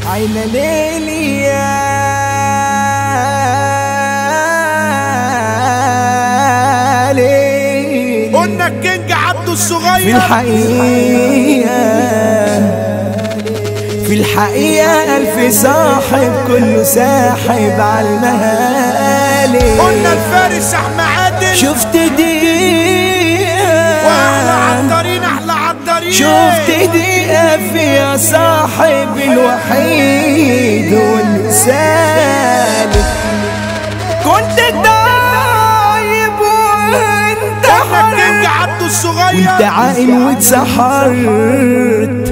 عين ليلي يا ليلي قلنا الكينج عبده في الصغير الحقيقة في الحقيقة ألف صاحب كله ساحب على المهالي قلنا الفارس احمد عادل شفت دي واحلى عطارين احلى عطارين شفت دقيقة فيها صاحب الوحيد والسالك كنت طيب وانت قلنا الكينج حر عبده الصغير وانت عاقل واتسحرت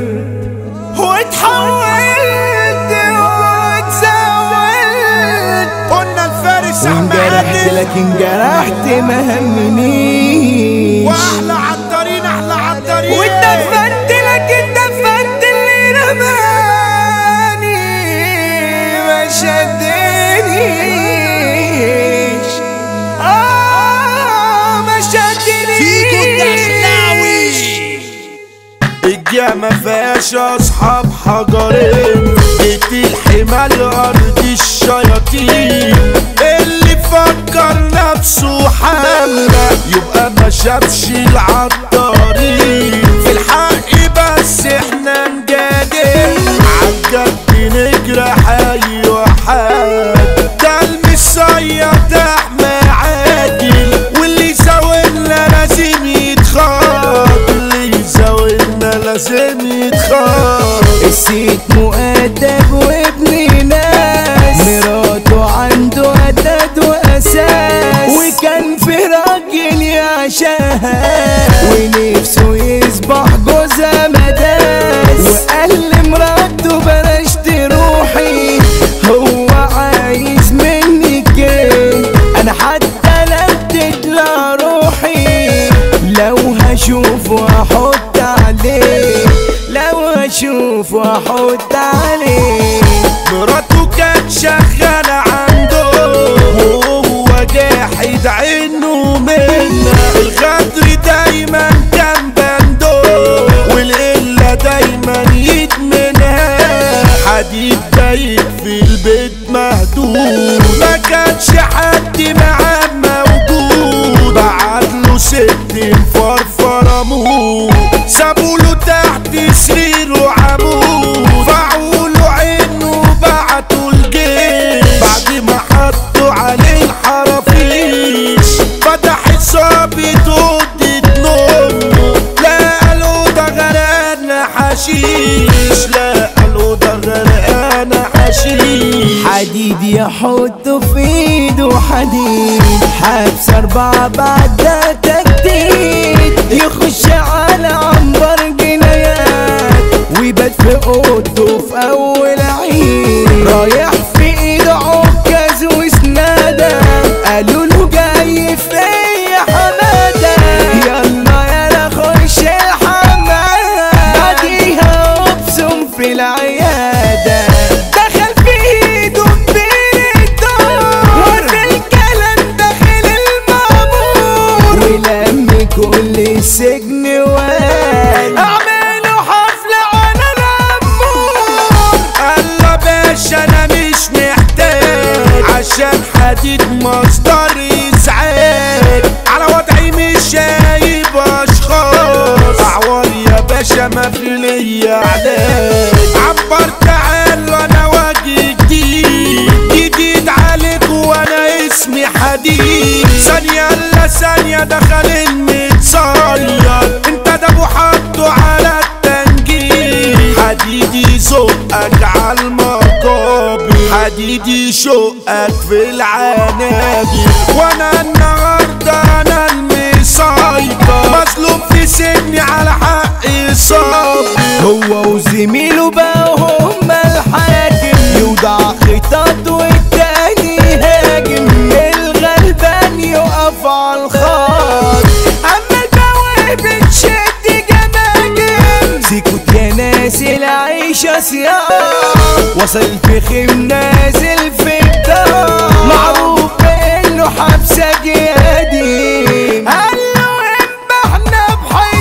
واتحولت واتزولت قلنا الفارس احمد وانجرحت عادل لكن جرحت ما همنيش واحلى عطارين احلى عطارين واتدفنت لكن دفنت اللي رماني ما شدنيش آه ما شدنيش الجامعة فيهاش اصحاب حجرين بيت الحمال ارض الشياطين اللي فكر نفسه حملة يبقى ما شافش العطارين في الحق بس احنا نجادل عالجد نجرح ايوه حد ده المصير ده احمد عادل واللي يساوينا لازم يتخاط اللي يساوينا لازم يتخاط السيد مؤدب وابن ناس مراته عنده أدد وأساس وكان في راجل يعشاها ونفسه يصبح جوزها مداس وقال لمراته بلاش تروحي هو عايز منك ايه انا حتى لو تطلع روحي لو هشوف واحط عليه لو هشوف واحط عليه مراته كانت شغالة عنده وهو جاحد عينه منا الغدر دايما كان بنده والقلة دايما يدمنها حديد بايت في البيت مهدود ما كانش حد معاه موجود بعتله ست مفرفرة موت سابوله تحت سريره عمود فعوله عينه بعتوا الجيش بعد ما حطوا عليه الحرافيش فتح حسابه اوضة نومه لا قالوا ده غرقان حشيش لا قالوا ده غرقان حشيش حديد يحط في ايده حديد حبس اربعة بعد ده تجديد يخش على عنبر جنايات ويبات في اوضته في اول عيد رايح في ايده عكاز وسنادة قالوا له جاي في اي حمادة يلا يلا خش الحمام بعديها ابصم في العيادة دخل في ايده كبير الدور وفي الكلام داخل المامور ولم كل السجن وقال اعملوا حفلة على الأمور الله باشا انا مش محتاج عشان حديد مصدر ازعاج على وضعي مش شايب اشخاص اعوار يا باشا ما في ليا علاج عبرت عنه انا وجه جديد جديد عليك وانا اسمي حديد ثانية الا ثانية دخل المتصير انت ده ابو حطه على التنجيل حديدي يزقك على المقابر حديدي يشقك في العنابر وانا النهارده انا المسيطر مظلوم في سني على حقي صابر هو وزميله بقى هما الحاكم يوضع خطط والتاني هاجم الغلبان يقف على الخط اما البواقي بتشد جماجم سكوت يا ناس العيشة صيام وصل الفخم نازل في الدار معروف بانه حبسة قديم قال له اما احنا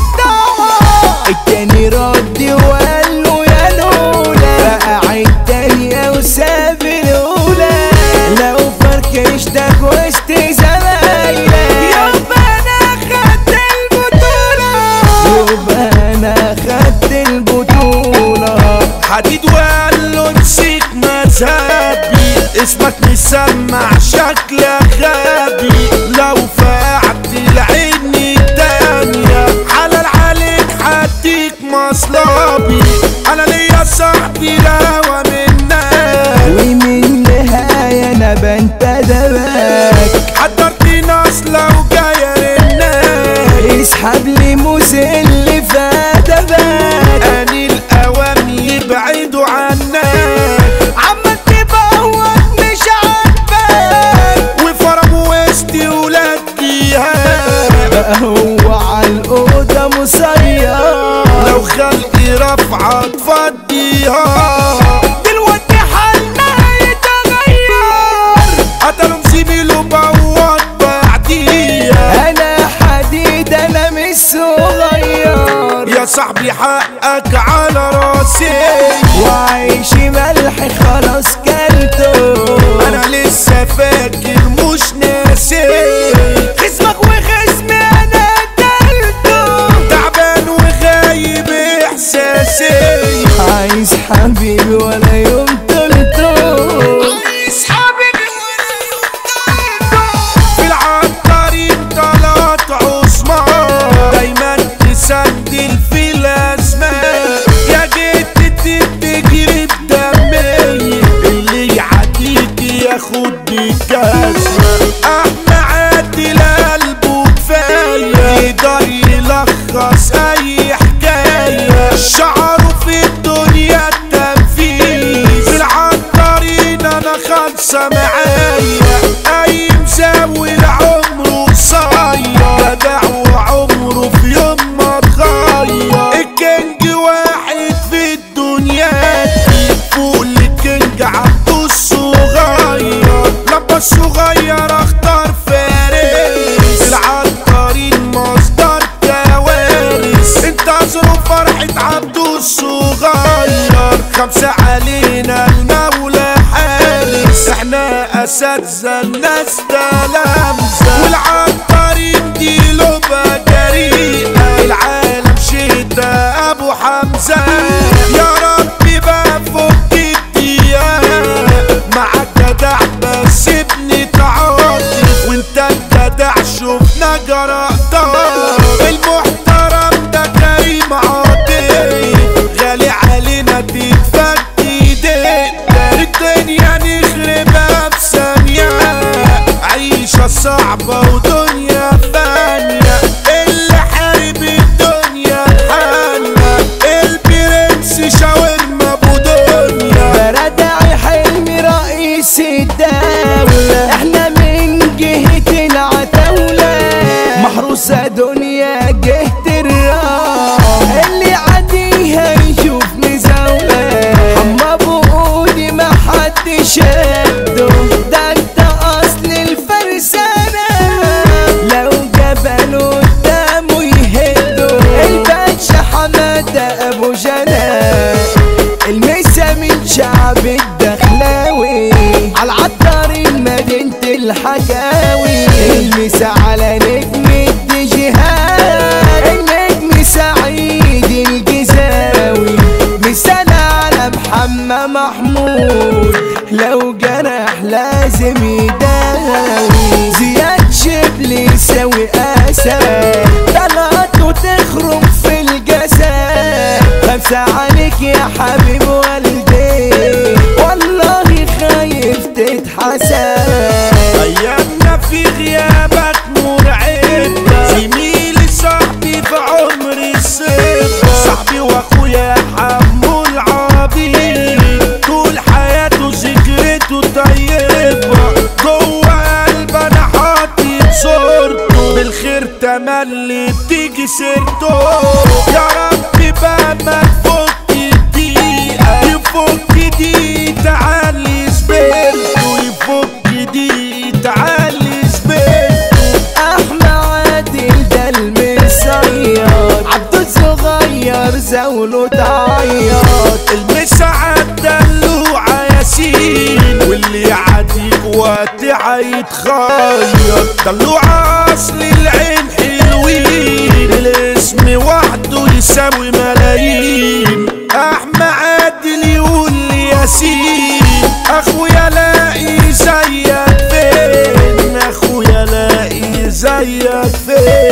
بحيطة التاني رد وقال له يا لولا بقى التاني اسمك مسمع شكلك غبي لو فقعت العين التانية حلال عليك هديك مصلبي انا ليا صاحبي روى منك ومن النهاية انا بنتدبك حضرت ناس لو جاية رنك اسحب لي موس اللي فاتبك اني الاوام يبعدوا عنك عمال تبوظ مش عاجبك وفرموا وسطي ولاد فيها بقى هو عالأوضة مسير لو خلقي رفعة تفضيها دلوقتي حالنا يتغير قتلوا زميله بوط بعديها انا حديد انا مش صغير يا صاحبي حقك على راسي وعيش ملح خلاص كلته انا لسه فاكر مش ناسي خصمك وخصمي انا قتلته تعبان وغايب احساسي عايز حبيبي ولا يوم تلته في العطارين طلعت عثمان دايما تسندل في الازمان يا جيت تجري بدمي اللي يعديك ياخد بالجزمة احنا عادل قلبه كفاية يقدر يلخص اي حكاية شعره في الدنيا التنفيذ في العطارين انا خالصة معايا اي مزاول عمره قصير جدع وعمره في يوم ما اتغير الكينج واحد في الدنيا دي فوق الكينج عبده الصغير لما الصغير اختار فارس العطارين مصدر كوارث انتظروا فرحة عبده الصغير خمسة علينا المولى حارس احنا اساتذة الناس تلامذة والعطارين دي لبة جريئة العالم شهدة ابو حمزة يا ربي بقى فك الديانة معاك جدع بس ابني تعاطف وانت الجدع شفنا جرأتك المحترم ده كريم عاطف غالي علينا تتفك ايدينا الدنيا نخربها بثانية عيشة صعبة ودنيا فانية اللي حارب الدنيا حالنا البرنس شاورما ابو دنيا بردعي حلمي رئيس الدولة احنا من جهة العتاولة محروسة دنيا جهة الرام اللي عديها يشوف مزاولة حما بقودي ما حد شده ده انت اصل الفرسانة لو جبلوا قدامه يهدوا الباشا حمادة ابو جنان المسا من شعب الدخلاوي على العطارين مدينة الحكاوي المسا على نجم الدجهات النجم سعيد الجزاوي مثال على محمد محمود لو جرح لازم يداوي زياد شبل يساوي اسد طلعته تخرم في الجسد خمسة عليك يا حبيب والدي والله خايف تتحسد ايامنا في غيابك مرعبة زميلي صاحبي في عمري الصيف صاحبي واخويا حمو العبيد طول حياته ذكرته طيبة جوه قلب انا حاطط صورته بالخير تملي بتيجي سيرته يا رب بقى ما تفك الدقيقة يفك دي تعالي سبيرته يفك دي تعالي سبيرته احمى عادل ده المصياد عبده الصغير زوله تعيط المسا عالدلوعة ياسين واللي يعديك وقت هيتخير دلوعة اصل العين حلوين الاسم وحده يساوي ملايين احمى عادل يقول لي ياسين اخويا لاقي زيك فين